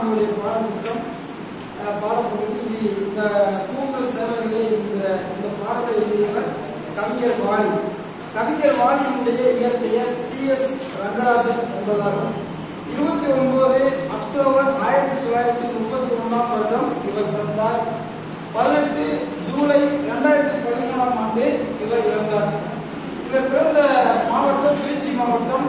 நம்மளுடைய பாடத்திட்டம் அஹ், பாடப்பகுதி இது இந்த கூந்தல் சேவல்களே என்கிற இந்த பாடலை எழுதியவர் கவிஞர் வாலி கவிஞர் வாலியினுடைய இயற்பெயர் டி எஸ் ரங்கராஜன் என்பதாகும் இருபத்தி ஒன்பது அக்டோபர் ஆயிரத்தி தொள்ளாயிரத்தி முப்பத்தி ஒன்றாம் வருடம் இவர் பிறந்தார் பதினெட்டு ஜூலை இரண்டாயிரத்தி பதிமூணாம் ஆண்டு இவர் இறந்தார் இவர் பிறந்த மாவட்டம் திருச்சி மாவட்டம்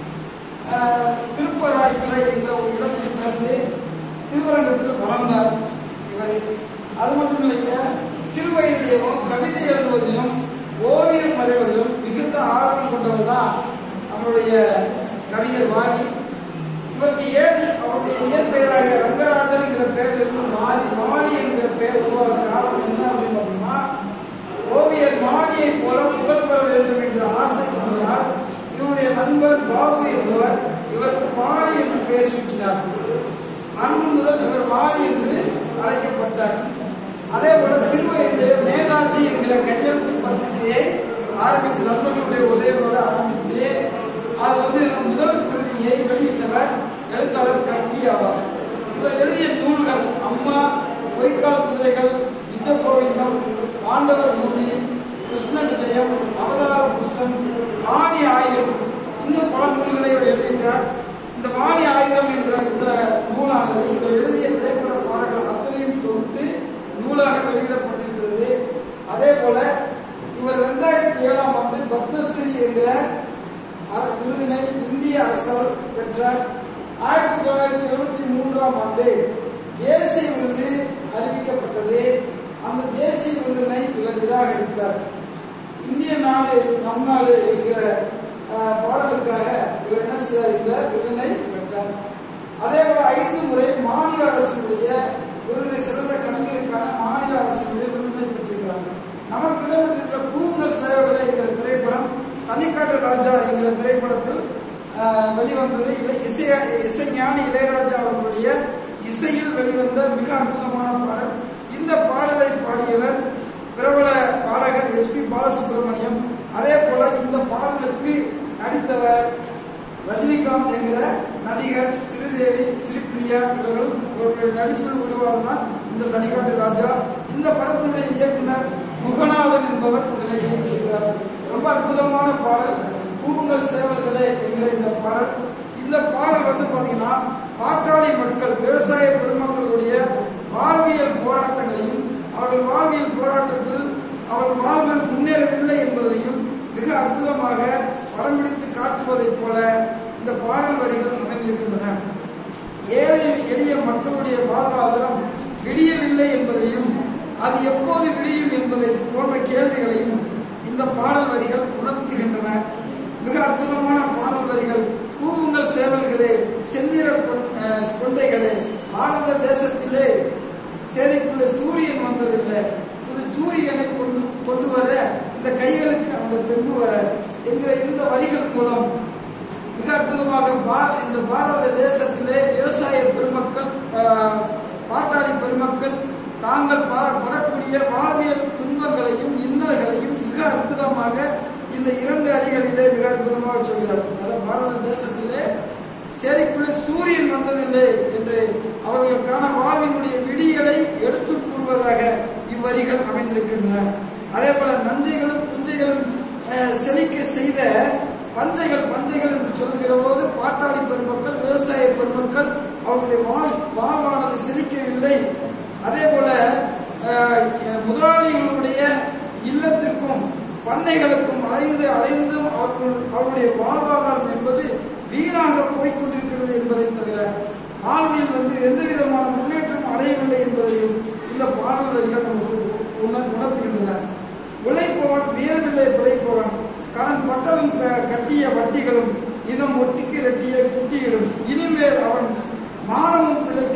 ஆஹ், திருப்பராய்த்துறை என்ற ஒரு இடத்தில் பிறந்து திருவரங்கத்தில் வளர்ந்தார் இவர் அது மட்டும் இல்லைங்க சிறு வயதிலேயும் கவிதை எழுதுவதிலும் ஓவியம் வரைவதிலும் மிகுந்த ஆர்வம் கொண்டவர் தான் நம்மளுடைய கவிஞர் வாணி இவருக்கு ஏன் அவருடைய இயற்பெயராக ரங்கராஜன் என்கிற பெயரிலிருந்து மாறி மாறி என்கிற பெயர் உருவாக காரணம் என்ன அப்படின்னு பார்த்தீங்கன்னா ஓவியர் மாணியை போல புகழ் பெற வேண்டும் என்ற ஆசை கொண்டதால் இவருடைய நண்பர் பாபு என்பவர் இவருக்கு மாறி என்று பெயர் சூட்டினார் அன்று முதல் இவர் மாறி என்று அழைக்கப்பட்டார் அதே போல சிறு வயதிலே நேதாஜி என்கிற கையெழுத்து பத்திரிகையை ஆரம்பித்து நண்பர்களுடைய உதவியோடு ஆரம்பித்து அது வந்து முதல் பிரதியை வெளியிட்டவர் எழுத்தாளர் கல்கி ஆவார் இவர் எழுதிய நூல்கள் அம்மா பொய்க்கால் குதிரைகள் நிஜ கோவிந்தம் ஆண்டவர் பூமி கிருஷ்ண விஜயம் அவதார புருஷன் வாணி ஆயிரம் இன்னும் பல நூல்களை இவர் எழுதியிருக்கிறார் இந்த வாணி ஆயிரம் என்ற இந்த நூலானது இவர் எழுதிய திரைப்பட பாடல்கள் அத்தனையும் தொகுத்து நூலாக வெளியிடப்பட்டிருக்கிறது அதே போல இவர் இரண்டாயிரத்தி ஏழாம் ஆண்டு பத்மஸ்ரீ என்கிற அர- விருதினை இந்திய அரசால் பெற்றார் ஆயிரத்தி தொள்ளாயிரத்தி எழுபத்தி மூன்றாம் ஆண்டு தேசிய விருது அறிவிக்கப்பட்டது அந்த தேசிய விருதினை இவர் நிராகரித்தார் இந்திய நாடு நம் நாடு என்கிற அஹ், பாடலுக்காக இவர் என்ன செய்தார் இந்த விருதினை பெற்றார் அதே போல ஐந்து முறை மாநில அரசினுடைய விருது சிறந்த கவிஞருக்கான மாநில அரசினுடைய விருதினை பெற்றிருக்கிறார் நமக்கு இடம்பெற்றிருக்கிற கூந்தல் சேவலை என்கிற திரைப்படம் தனிக்காட்டு ராஜா என்கிற திரைப்படத்தில் ஆஹ், வெளிவந்தது இளை இசை இசைஞானி இளையராஜா அவர்களுடைய இசையில் வெளிவந்த மிக அற்புதமான பாடல் இந்த பாடலை பாடியவர் பிரபல பாடகர் எஸ் பி பாலசுப்ரமணியம் அதே போல இந்த பாடலுக்கு நடித்தவர் ரஜினிகாந்த் என்கிற நடிகர் ஸ்ரீதேவி ஸ்ரீபிரியா இவர்கள் இவர்களுடைய நடிப்பில் உருவானதான் இந்த தனிக்காட்டு ராஜா இந்த படத்தினுடைய இயக்குனர் முகநாதன் என்பவர் இதனை இயக்கியிருக்கிறார் ரொம்ப அற்புதமான பாடல் பூங்கள் சேவல்களே என்கிற இந்த பாடல் இந்த பாடல் வந்து பாத்தீங்கன்னா பாட்டாளி மக்கள் விவசாய பெருமக்களுடைய வாழ்வியல் போராட்டங்களையும் அவர்கள் வாழ்வியல் போராட்டத்தில் அவர்கள் வாழ்வில் முன்னேறவில்லை என்பதையும் மிக அற்புதமாக படம் பிடித்து காட்டுவதைப் போல இந்த பாடல் வரிகள் அமைந்திருக்கின்றன ஏழை எளிய மக்களுடைய வாழ்வாதாரம் விடியவில்லை என்பதையும் அது எப்போது விடியும் என்பதை போன்ற கேள்விகளையும் இந்த பாடல் வரிகள் உணர்த்துகின்றன மிக அற்புதமான பாடல் வரிகள் கூவுங்கள் சேவல்களே செந்நிற கொ- அஹ் கொண்டைகளே பாரத தேசத்திலே சேரிக்குள்ள சூரியன் வந்ததில்லை இது சூரியனை கொண்டு கொண்டு வர இந்த கைகளுக்கு அந்த தெம்பு வர என்கிற இந்த வரிகள் மூலம் மிக அற்புதமாக பார- இந்த பாரத தேசத்திலே விவசாய பெருமக்கள் ஆஹ், பாட்டாளி பெருமக்கள் தாங்கள் பா- படக்கூடிய வாழ்வியல் துன்பங்களையும் இன்னல்களையும் மிக அற்புதமாக இந்த இரண்டு அடிகளிலே மிக அற்புதமாக சொல்கிறார் அதாவது பாரத தேசத்திலே சேரிக்குள்ளே சூரியன் வந்ததில்லை என்று அவர்களுக்கான வாழ்வினுடைய விடியலை எடுத்து கூறுவதாக இவ்வரிகள் அமைந்திருக்கின்றன அதே போல நஞ்சைகளும் புஞ்சைகளும் அஹ், செழிக்க செய்த பஞ்சைகள் பஞ்சைகள் என்று சொல்லுகிற போது பாட்டாளி பெருமக்கள் விவசாய பெருமக்கள் அவர்களுடைய வாழ் வாழ்வானது செழிக்கவில்லை அதே போல அஹ், முதலாளிகளுடைய இல்லத்திற்கும் பண்ணைகளுக்கும் அலைந்து அலைந்தும் அவர்கள் அவருடைய வாழ்வாதாரம் என்பது வீணாக போய்க் கொண்டிருக்கிறது என்பதை தவிர வாழ்வில் வந்து எந்த விதமான முன்னேற்றம் அடையவில்லை என்பதையும் இந்த பாடல் வரிகள் நமக்கு உணர் உணர்த்துகின்றன உழைப்பவன் வியர்வில்லை பிழைப்பவன் கடன் பட்டதும் க- கட்டிய வட்டிகளும் இதம் ஒட்டிக்கு ரெட்டிய குட்டியிடும் இனிமேல் அவன் மானமும் பிழைக்க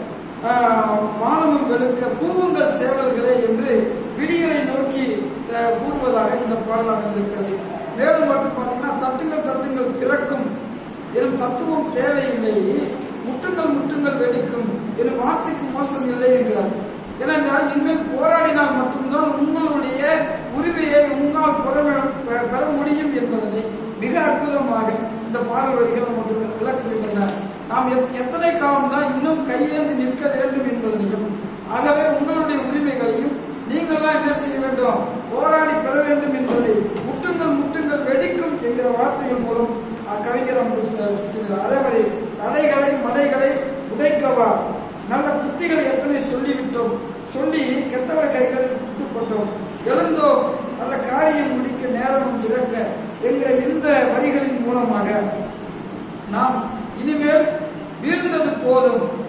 ஆஹ், மானமும் வெளுக்க கூவுங்கள் சேவல்களே என்று விடியலை நோக்கி ஆஹ், கூறுவதாக இந்த பாடல் அமைந்திருக்கிறது மேலும் மட்டும் பார்த்தீங்கன்னா தட்டுங்கள் தட்டுங்கள் திறக்கும் எனும் தத்துவம் தேவையில்லை முட்டுங்கள் முட்டுங்கள் வெடிக்கும் எனும் வார்த்தைக்கு மோசம் இல்லை என்கிறார் ஏனென்றால் இனிமேல் போராடினால் மட்டும்தான் உங்களுடைய உரிமையை உங்களால் பெற வே- பெற பெற முடியும் என்பதனை மிக அற்புதமாக இந்த பாடல் வரிகள் நமக்கு விளக்குகின்றன நாம் எத்- எத்தனை காலம் தான் இன்னும் கையேந்தி நிற்க வேண்டும் என்பதனையும் ஆகவே உங்களுடைய உரிமைகளையும் நீங்கள் தான் என்ன செய்ய வேண்டும் போராடி பெற வேண்டும் என்பதை முட்டுங்கள் முட்டுங்கள் வெடிக்கும் என்கிற வார்த்தைகள் மூலம் அக்கவிஞர் நமக்கு சு- சுட்டுகிறார் அதே மாதிரி தடைகளை மடைகளை உடைக்கவா நல்ல புத்திகளை எத்தனை சொல்லிவிட்டோம் சொல்லி கெட்டவர் கைகளில் குட்டுப்பட்டோம் எழுந்தோம் நல்ல காரியம் முடிக்க நேரம் சிறக்க என்கிற இந்த வரிகளின் மூலமாக நாம் இனிமேல் வீழ்ந்தது போதும்